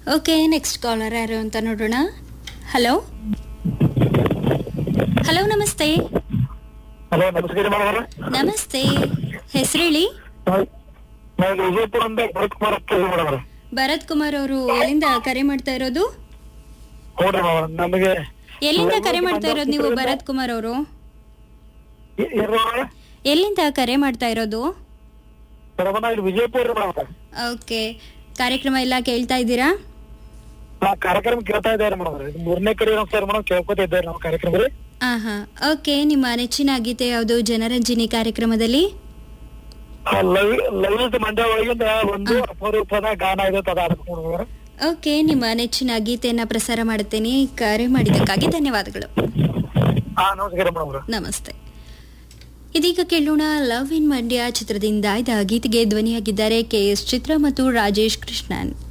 okay next collar ಯಾರು ಅಂತ ನೋಡೋಣ ಹಲೋ ಹಲೋ ನಮಸ್ತೆ ಹಲೋ ನಮಸ್ಕಾರ ಮೇಡಮ್ ನಮಸ್ತೆ ಹೆಸರೇಳಿ ನಾವು ವಿಜಯಪುರದಿಂದ ಭರತ್ ಕುಮಾರ್ ಅಂತ ಹೇಳಿ ಮೇಡಮ್ ಭರತ್ ಕುಮಾರ್ ಅವರು ಎಲ್ಲಿಂದ ಕರೆ ಮಾಡ್ತಾ ಇರೋದು ನೋಡ್ರಿ ಮೇಡಮ್ ನಮಗೆ ಎಲ್ಲಿಂದ ಕರೆ ಮಾಡ್ತಾ ಇರೋದು ನೀವು ಭರತ್ ಕುಮಾರ್ ಅವರು ಮೇಡಮ್ ಎಲ್ಲಿಂದ ಕರೆ ಮಾಡ್ತಾ ಇರೋದು ನಾವು ಇಲ್ಲಿ ವಿಜಯಪುರ ಮೇಡಮ್ ಓಕೆ ಕಾರ್ಯಕ್ರಮ ಎಲ್ಲ ಕೇಳ್ತಾ ಇದ್ದೀರಾ ನಾ ಕಾರ್ಯಕ್ರಮ ಕೇಳ್ತಾ ಇದ್ದಾರೆ ಮೇಡಮ್ ಇದು ಮೂರನೇ ಕಡೆ ಸರ್ ಮೇಡಮ್ ಕೇಳ್ಕೊತಾ ಇದ್ದಾರೆ ನಾವು ಕಾರ್ಯಕ್ರಮ ರೀ ಆಹಾ ಓಕೆ ನಿಮ್ಮ ನೆಚ್ಚಿನ ಗೀತೆ ಯಾವುದು ಜನರಂಜನಿ ಕಾರ್ಯಕ್ರಮದಲ್ಲಿ ಲವ್ ಲವ್ ಮಂಡ್ಯ ಒಳಗಿಂದ ಒಂದು ಅಪರೂಪದ ಗಾನ ಇದೆ ಅದ ಆಡ್ಬೇಕು ಮೇಡಮ್ ಓಕೆ ನಿಮ್ಮ ನೆಚ್ಚಿನ ಗೀತೆಯನ್ನ ಪ್ರಸಾರ ಮಾಡುತ್ತೇನೆ ಕರೆ ಮಾಡಿದ್ದಕ್ಕಾಗಿ ಧನ್ಯವಾದಗಳು ಹಾ ನಮಸ್ಕಾರ ಮೇಡಮ್ ನಮಸ್ತೆ ಇದೀಗ ಕೇಳೋಣ ಲವ್ ಇನ್ ಮಂಡ್ಯ ಚಿತ್ರದಿಂದ ಇದ್ದ ಗೀತೆಗೆ ಧ್ವನಿಯಾಗಿದ್ದಾರೆ ಕೆ ಎಸ್ ಚಿತ್ರ ಮತ್ತು ರಾಜೇಶ್ ಕೃಷ್ಣನ್